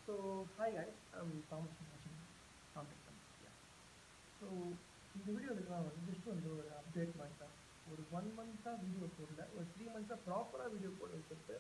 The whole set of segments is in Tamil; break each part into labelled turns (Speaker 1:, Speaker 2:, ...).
Speaker 1: So hi guys I'm Thomas வாட்சிங் கான்டாக்ட் யா ஸோ இந்த வீடியோ வந்து நான் வந்து ஜஸ்ட் வந்து ஒரு அப்டேட் மாதிரி தான் ஒரு ஒன் மந்த்ஸாக வீடியோ போடல ஒரு த்ரீ மந்த்ஸாக ப்ராப்பராக வீடியோ போடணும்னு சொல்லிட்டு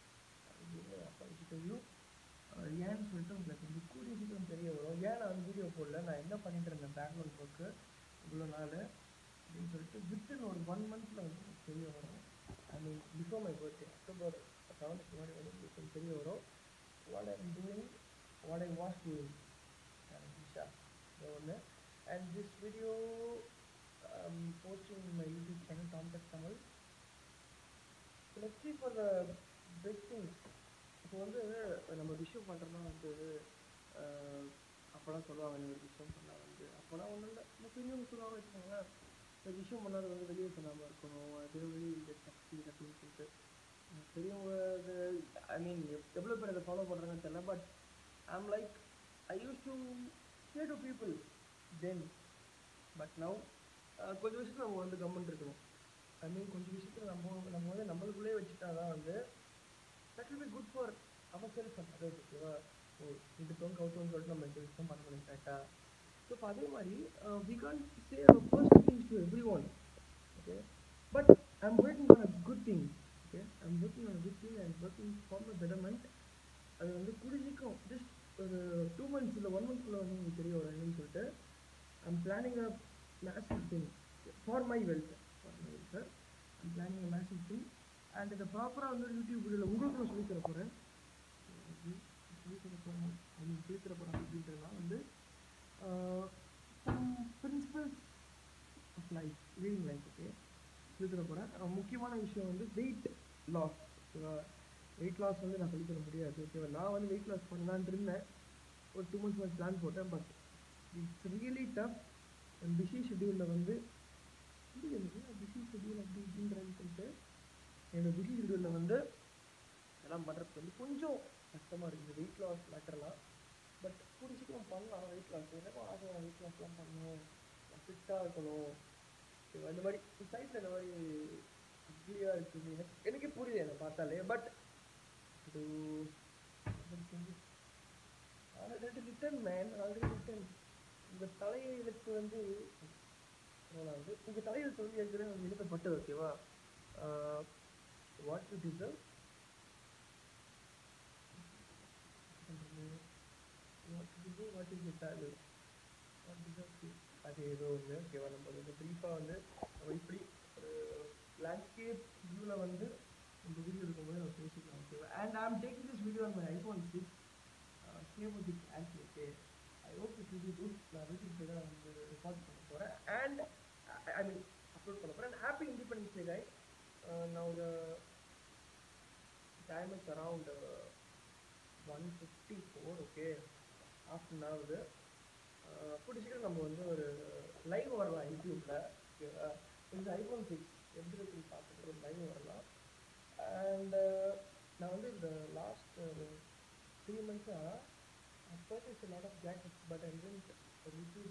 Speaker 1: யூ ஏன்னு சொல்லிட்டு உங்களுக்கு வந்து கூடிய சீக்கிரம் தெரிய வரும் ஏன் நான் வந்து வீடியோ போடல நான் என்ன பண்ணிட்டு இருந்தேன் பேக்ரவுண்ட் ஒர்க்கு இவ்வளோ நாள் அப்படின்னு சொல்லிட்டு வித்தின் ஒரு ஒன் மந்த்தில் வந்து உங்களுக்கு தெரிய வரும் I mean before my birthday October செவனுக்கு முன்னாடி வந்து உங்களுக்கு தெரிய வரும் what I am doing what I was doing விஷா இது ஒன்று and this video posting my YouTube channel டாம்பஸ் Tamil let's see for the best things இப்போ வந்து நம்ம விஷயம் பண்ணுறோம்னா வந்து அப்போலாம் சொல்லுவாங்க நீ ஒரு விஷயம் பண்ணால் வந்து அப்போலாம் ஒன்றும் இல்லை நம்ம பெரியவங்க சொல்லுவாங்க வச்சுக்கோங்களேன் இந்த விஷயம் பண்ணாத வந்து வெளியே சொல்லாமல் இருக்கணும் அது வெளியே இந்த சக்தி அப்படின்னு சொல்லிட்டு அஹ் பெரியவங்க இது ஐ மீன் எவ்வளோ பேர் அதை ஃபாலோ பண்ணுறாங்கன்னு தெரியல but I'm like I use to say to people then but now கொஞ்சம் விஷயத்தில் நம்ம வந்து கம்மன் இருக்கணும் ஐ மீன் கொஞ்சம் விஷயத்தில் நம்ம நம்ம வந்து நம்மளுக்குள்ளே வச்சுட்டா தான் வந்து that will be good for our self and others ஓகேவா ஓ இது தோங்க கவுத்தோன்னு சொல்லிட்டு நம்ம இந்த விஷயம் பண்ண முடியும் கரெக்டாக ஸோ இப்போ அதே மாதிரி we can say first things to everyone okay but I am working on a good thing okay I am working on a good thing and working for my betterment அது வந்து கூடிய சீக்கிரம் ஜஸ்ட் ஒரு டூ மந்த்ஸ் இல்லை ஒன் மந்த்க்குள்ளே வந்து உங்களுக்கு தெரிய வரும் என்னன்னு சொல்லிட்டு I am planning a massive thing for my wealth for my wealth I am planning a massive thing and இதை ப்ராப்பராக வந்து யூடியூப் வீடியோவில் உங்களுக்கு நான் சொல்லித் தர போகிறேன் சொல்லித் தர போகிறேன் ஐ மீன் சொல்லித் தர போகிறேன் அப்படின்றதுனா வந்து some principles of life living life okay சொல்லித் தர போகிறேன் முக்கியமான விஷயம் வந்து வெயிட் லாஸ் ஓகேவா வெயிட் லாஸ் வந்து நான் சொல்லித் தர முடியாது ஓகேவா நான் வந்து வெயிட் லாஸ் பண்ணலான்னு இருந்தேன் ஒரு டூ மந்த்ஸ் வந்து பிளான் போட்டேன் but it's really tough busy ஷெட்யூலில் வந்து பிஸி ஷெட்யூல் அப்படி இப்படின்றேன்னு சொல்லிட்டு என்னோட பிஸி ஷெட்யூலில் வந்து இதெல்லாம் பண்ணுறதுக்கு வந்து கொஞ்சம் கஷ்டமாக இருக்குது வெயிட் லாஸ் மேட்டர்லாம் பட் கூடிய சீக்கிரம் பண்ணலாம் வெயிட் லாஸ் எனக்கும் ஆசை வெயிட் லாஸ்லாம் பண்ணணும் ஃபிட்டாக இருக்கணும் ஓகேவா இந்த மாதிரி சைட்டில் இந்த மாதிரி அக்லியாக இருக்குது எனக்கு எனக்கே புரியுது என்னை பார்த்தாலே பட் இது already written man already written உங்கள் தலையெழுத்து வந்து வந்து உங்கள் தலையெழுத்து வந்து ஏற்கனவே வந்து எழுதப்பட்டது ஓகேவா what you deserve what you deserve what is you talent what deserve அது ஏதோ ஒன்று ஓகேவா நம்ம வந்து ப்ரீஃபாக வந்து நம்ம இப்படி ஒரு லேண்ட்ஸ்கேப் வியூவில் வந்து இந்த வீடியோ இருக்கும்போது நம்ம பேசிக்கலாம் ஓகேவா and I am taking this video on my iPhone six save with ஆக்சி okay I hope it will be good நான் வீட்டுக்கு போய் தான் வந்து ரெக்கார்ட் பண்ண போகிறேன் அண்ட் ஐ மீன் அப்லோட் பண்ண போகிறேன் happy independence day guys uh, now the time is around uh, 154 okay afternoon ஆகுது கூடிய சீக்கிரம் நம்ம வந்து ஒரு லைவ் வரலாம் யூடியூப்பில் ஓகேவா இந்த ஐஃபோன் சிக்ஸ் எப்படி இருக்குன்னு பார்த்துட்டு ஒரு லைவ் வரலாம் அண்ட் நான் வந்து இந்த லாஸ்ட் ஒரு த்ரீ மந்த்ஸாக purchase lot of jackets but I tend review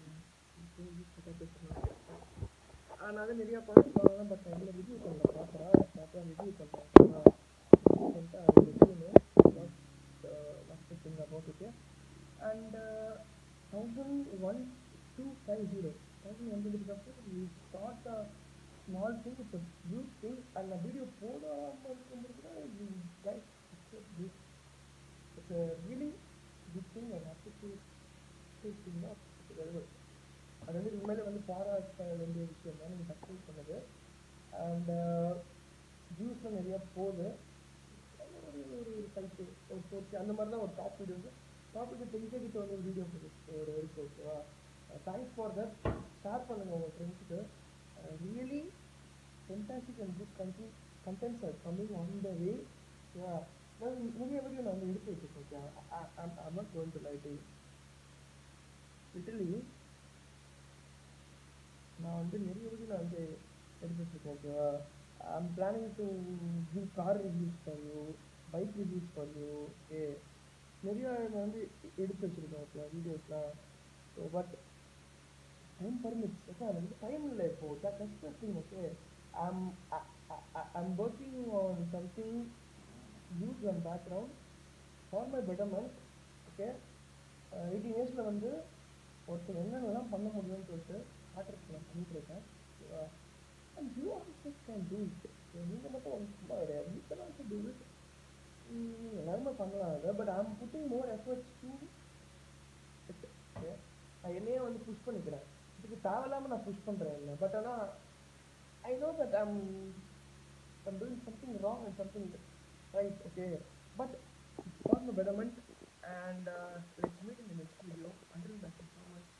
Speaker 1: நான் வந்து நிறையா ப்ராடக்ட் வாங்கினேன் பட் நான் இதில் ரிவ்யூ பண்ணல ப்ராப்பராக ப்ராப்பராக ரிவ்யூ பண்ணுறேன் பண்ணிட்டு அது ரிவ்யூனு what's the thing about okay and thousand one two five zero thousand one twenty அப்புறம் we start a small thing it's huge thing and நான் வீடியோ போடாமல் இருக்கும்போது கூட you guys this it's really good thing and appreciate thing very good அது வந்து உண்மையிலே வந்து பாராட்ட வேண்டிய விஷயம் தான் நீங்கள் சக்ஸஸ் பண்ணது அண்ட் வியூஸ்லாம் நிறையா போகுது ஒரு ஒரு ஃபைட்டு ஒரு ஃபோர்ட்டி அந்த மாதிரி தான் ஒரு top videos top video ten K கிட்ட வந்து ஒரு வீடியோ ஒரு இருக்கு ஓகேவா தேங்க்ஸ் ஃபார் தட் ஷேர் பண்ணுங்கள் உங்கள் ஃப்ரெண்ட்ஸுக்கு really fantastic and good content contents are coming on the way ஓகேவா நான் நிறைய வீடியோ நான் வந்து எடுத்து வச்சிருக்கேன் ஓகேவா I'm not going to light literally நான் வந்து நிறைய வீடியோ நான் வந்து எடுத்து வச்சிருக்கேன் ஓகேவா I'm planning to give car reviews for you bike reviews for you okay நிறைய நான் வந்து எடுத்து வச்சிருக்கேன் ஓகே வீடியோஸ்லாம் so but time permits okay எனக்கு வந்து டைம் இல்லை இப்போ that's thing okay I'm I'm working on something use and background for my betterment okay eighteen இயர்ஸில் வந்து ஒருத்தர் என்னென்னலாம் பண்ண முடியும்னு சொல்லிட்டு காட்டுறதுக்கு நான் பண்ணிட்டு இருக்கேன் and you also can do it நீங்கள் மட்டும் ஒன்று சும்மா கிடையாது you can also do it எல்லாருமே பண்ணலாம் அதை but I am putting more efforts to okay நான் என்னையே வந்து புஷ் பண்ணிக்கிறேன் இதுக்கு தேவையில்லாமல் நான் புஷ் பண்ணுறேன் இல்லை பட் ஆனால் I know that I'm I'm doing something wrong and something right, okay. But it's for the betterment and uh, let's meet in the next video. Until then, thank you so much.